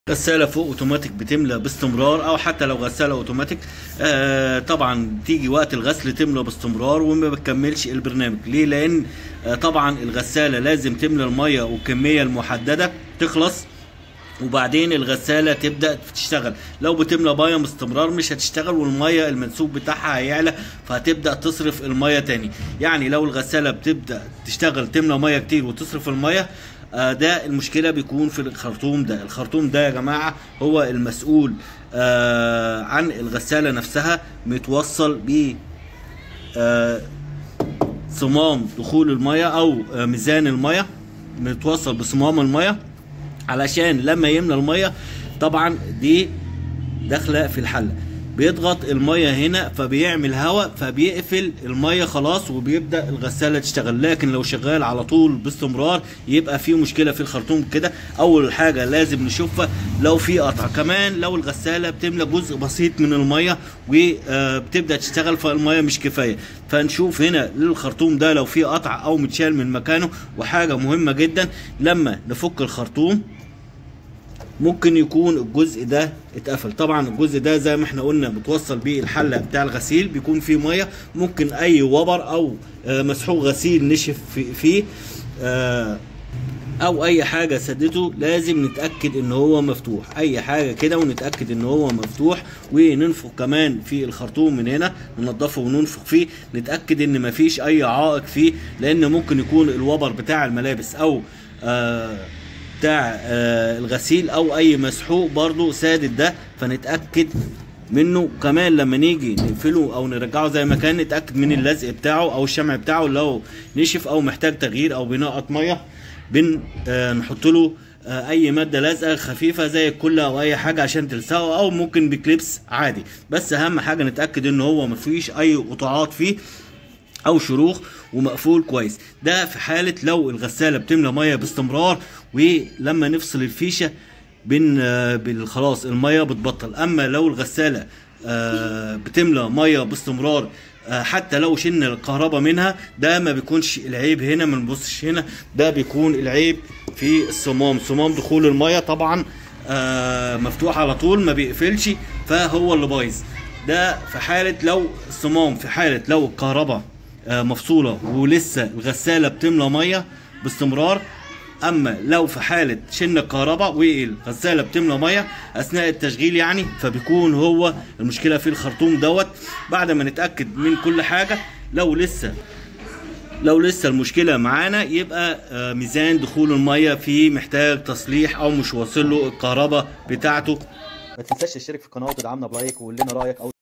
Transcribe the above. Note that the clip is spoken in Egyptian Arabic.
غساله فوق اوتوماتيك بتملى باستمرار او حتى لو غساله اوتوماتيك آه طبعا تيجي وقت الغسل تملى باستمرار وما بتكملش البرنامج ليه لان آه طبعا الغساله لازم تملى الميه والكميه المحدده تخلص وبعدين الغسالة تبدأ تشتغل لو بتملى مية باستمرار مش هتشتغل والمية المنسوب بتاعها هيعلى فهتبدأ تصرف المية تاني يعني لو الغسالة بتبدأ تشتغل تملى مية كتير وتصرف المية آه ده المشكلة بيكون في الخرطوم ده الخرطوم ده يا جماعة هو المسؤول آه عن الغسالة نفسها متوصل ب آه صمام دخول المية او آه ميزان المية متوصل بصمام المية علشان لما يملى الميه طبعا دي داخله في الحله بيضغط الميه هنا فبيعمل هواء فبيقفل الميه خلاص وبيبدا الغساله تشتغل لكن لو شغال على طول باستمرار يبقى في مشكله في الخرطوم كده اول حاجه لازم نشوفها لو في قطع كمان لو الغساله بتملى جزء بسيط من الميه وبتبدا تشتغل فالميه مش كفايه فنشوف هنا للخرطوم ده لو في قطع او متشال من مكانه وحاجه مهمه جدا لما نفك الخرطوم ممكن يكون الجزء ده اتقفل طبعا الجزء ده زي ما احنا قلنا بتوصل بيه الحله بتاع الغسيل بيكون فيه ميه ممكن اي وبر او مسحوق غسيل نشف فيه او اي حاجه سدته لازم نتاكد ان هو مفتوح اي حاجه كده ونتاكد ان هو مفتوح وننفخ كمان في الخرطوم من هنا ننضفه وننفخ فيه نتاكد ان مفيش اي عائق فيه لان ممكن يكون الوبر بتاع الملابس او آه بتاع آه الغسيل او اي مسحوق برضو سادد ده فنتاكد منه كمان لما نيجي نقفله او نرجعه زي ما كان نتاكد من اللزق بتاعه او الشمع بتاعه لو نشف او محتاج تغيير او بينقط ميه بن آه نحط له آه اي ماده لازقه خفيفه زي الكل او اي حاجه عشان تلصقه او ممكن بكليبس عادي بس اهم حاجه نتاكد ان هو مفيش اي قطاعات فيه او شروخ ومقفول كويس ده في حاله لو الغساله بتملى ميه باستمرار ولما نفصل الفيشه بين خلاص الميه بتبطل اما لو الغساله بتملى ميه باستمرار حتى لو شلنا الكهرباء منها ده ما بيكونش العيب هنا ما نبصش هنا ده بيكون العيب في الصمام صمام دخول الميه طبعا مفتوح على طول ما بيقفلش فهو اللي بايظ ده في حاله لو الصمام في حاله لو الكهرباء مفصوله ولسه الغساله بتملى ميه باستمرار اما لو في حاله شلنا الكهرباء والغساله بتملى ميه اثناء التشغيل يعني فبيكون هو المشكله في الخرطوم دوت بعد ما نتاكد من كل حاجه لو لسه لو لسه المشكله معانا يبقى ميزان دخول الميه فيه محتاج تصليح او مش واصل له الكهرباء بتاعته ما تنساش تشترك في القناه وتدعمنا بلايك وقول لنا رايك او